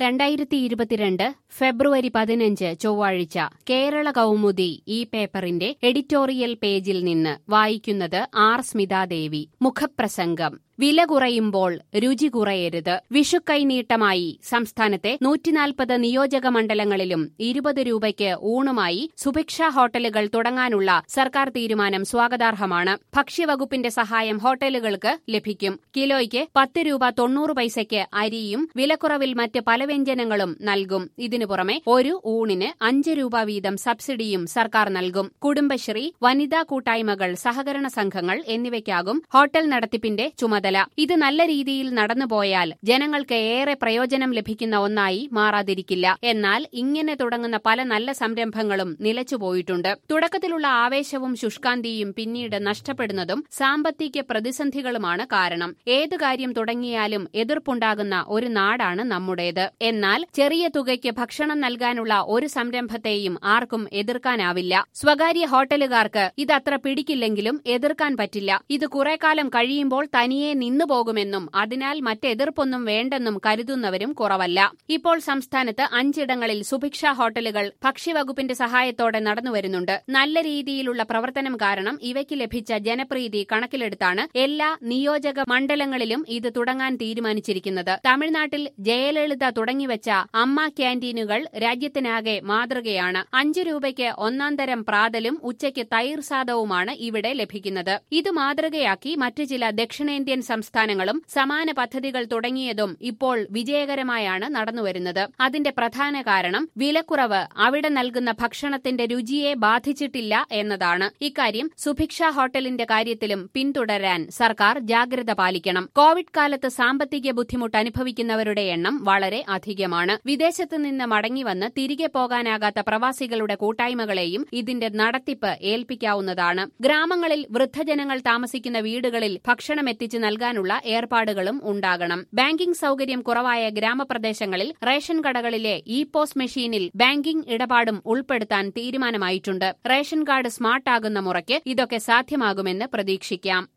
രണ്ടായിരത്തി ഇരുപത്തിരണ്ട് ഫെബ്രുവരി പതിനഞ്ച് ചൊവ്വാഴ്ച കേരള കൗമുദി ഈ പേപ്പറിന്റെ എഡിറ്റോറിയൽ പേജിൽ നിന്ന് വായിക്കുന്നത് ആർ സ്മിതാദേവി മുഖപ്രസംഗം വില കുറയുമ്പോൾ രുചി കുറയരുത് വിഷുക്കൈനീട്ടമായി സംസ്ഥാനത്തെ നൂറ്റിനാൽപ്പത് നിയോജക മണ്ഡലങ്ങളിലും ഇരുപത് രൂപയ്ക്ക് ഊണുമായി സുഭിക്ഷ ഹോട്ടലുകൾ തുടങ്ങാനുള്ള സർക്കാർ തീരുമാനം സ്വാഗതാർഹമാണ് ഭക്ഷ്യവകുപ്പിന്റെ സഹായം ഹോട്ടലുകൾക്ക് ലഭിക്കും കിലോയ്ക്ക് പത്ത് രൂപ തൊണ്ണൂറ് പൈസയ്ക്ക് അരിയും വിലക്കുറവിൽ മറ്റ് പല വ്യഞ്ജനങ്ങളും നൽകും ഇതിനു പുറമെ ഒരു ഊണിന് അഞ്ച് രൂപ വീതം സബ്സിഡിയും സർക്കാർ നൽകും കുടുംബശ്രീ വനിതാ കൂട്ടായ്മകൾ സഹകരണ സംഘങ്ങൾ എന്നിവയ്ക്കാകും ഹോട്ടൽ നടത്തിപ്പിന്റെ ചുമതല ഇത് നല്ല രീതിയിൽ നടന്നുപോയാൽ ജനങ്ങൾക്ക് ഏറെ പ്രയോജനം ലഭിക്കുന്ന ഒന്നായി മാറാതിരിക്കില്ല എന്നാൽ ഇങ്ങനെ തുടങ്ങുന്ന പല നല്ല സംരംഭങ്ങളും നിലച്ചുപോയിട്ടുണ്ട് തുടക്കത്തിലുള്ള ആവേശവും ശുഷ്കാന്തിയും പിന്നീട് നഷ്ടപ്പെടുന്നതും സാമ്പത്തിക പ്രതിസന്ധികളുമാണ് കാരണം ഏതു കാര്യം തുടങ്ങിയാലും എതിർപ്പുണ്ടാകുന്ന ഒരു നാടാണ് നമ്മുടേത് എന്നാൽ ചെറിയ തുകയ്ക്ക് ഭക്ഷണം നൽകാനുള്ള ഒരു സംരംഭത്തെയും ആർക്കും എതിർക്കാനാവില്ല സ്വകാര്യ ഹോട്ടലുകാർക്ക് ഇതത്ര പിടിക്കില്ലെങ്കിലും എതിർക്കാൻ പറ്റില്ല ഇത് കുറെ കാലം കഴിയുമ്പോൾ തനിയെ നിന്നുപോകുമെന്നും അതിനാൽ മറ്റെതിർപ്പൊന്നും വേണ്ടെന്നും കരുതുന്നവരും കുറവല്ല ഇപ്പോൾ സംസ്ഥാനത്ത് അഞ്ചിടങ്ങളിൽ സുഭിക്ഷ ഹോട്ടലുകൾ ഭക്ഷ്യവകുപ്പിന്റെ സഹായത്തോടെ നടന്നുവരുന്നുണ്ട് നല്ല രീതിയിലുള്ള പ്രവർത്തനം കാരണം ഇവയ്ക്ക് ലഭിച്ച ജനപ്രീതി കണക്കിലെടുത്താണ് എല്ലാ നിയോജക മണ്ഡലങ്ങളിലും ഇത് തുടങ്ങാൻ തീരുമാനിച്ചിരിക്കുന്നത് തമിഴ്നാട്ടിൽ ജയലളിത തുടങ്ങിവച്ച അമ്മ ക്യാന്റീനുകൾ രാജ്യത്തിനാകെ മാതൃകയാണ് അഞ്ചു രൂപയ്ക്ക് ഒന്നാം തരം പ്രാതലും ഉച്ചയ്ക്ക് തൈർ സാദവുമാണ് ഇവിടെ ലഭിക്കുന്നത് ഇത് മാതൃകയാക്കി മറ്റു ചില ദക്ഷിണേന്ത്യൻ സംസ്ഥാനങ്ങളും സമാന പദ്ധതികൾ തുടങ്ങിയതും ഇപ്പോൾ വിജയകരമായാണ് നടന്നുവരുന്നത് അതിന്റെ പ്രധാന കാരണം വിലക്കുറവ് അവിടെ നൽകുന്ന ഭക്ഷണത്തിന്റെ രുചിയെ ബാധിച്ചിട്ടില്ല എന്നതാണ് ഇക്കാര്യം സുഭിക്ഷ ഹോട്ടലിന്റെ കാര്യത്തിലും പിന്തുടരാൻ സർക്കാർ ജാഗ്രത പാലിക്കണം കോവിഡ് കാലത്ത് സാമ്പത്തിക ബുദ്ധിമുട്ട് അനുഭവിക്കുന്നവരുടെ എണ്ണം വളരെ അധികമാണ് വിദേശത്ത് നിന്ന് മടങ്ങിവന്ന് തിരികെ പോകാനാകാത്ത പ്രവാസികളുടെ കൂട്ടായ്മകളെയും ഇതിന്റെ നടത്തിപ്പ് ഏൽപ്പിക്കാവുന്നതാണ് ഗ്രാമങ്ങളിൽ വൃദ്ധജനങ്ങൾ താമസിക്കുന്ന വീടുകളിൽ ഭക്ഷണം എത്തിച്ചു നൽകാനുള്ള ഏർപ്പാടുകളും ഉണ്ടാകണം ബാങ്കിംഗ് സൌകര്യം കുറവായ ഗ്രാമപ്രദേശങ്ങളിൽ റേഷൻ കടകളിലെ ഇ പോസ് മെഷീനിൽ ബാങ്കിംഗ് ഇടപാടും ഉൾപ്പെടുത്താൻ തീരുമാനമായിട്ടുണ്ട് റേഷൻ കാർഡ് സ്മാർട്ടാകുന്ന മുറയ്ക്ക് ഇതൊക്കെ സാധ്യമാകുമെന്ന് പ്രതീക്ഷിക്കാം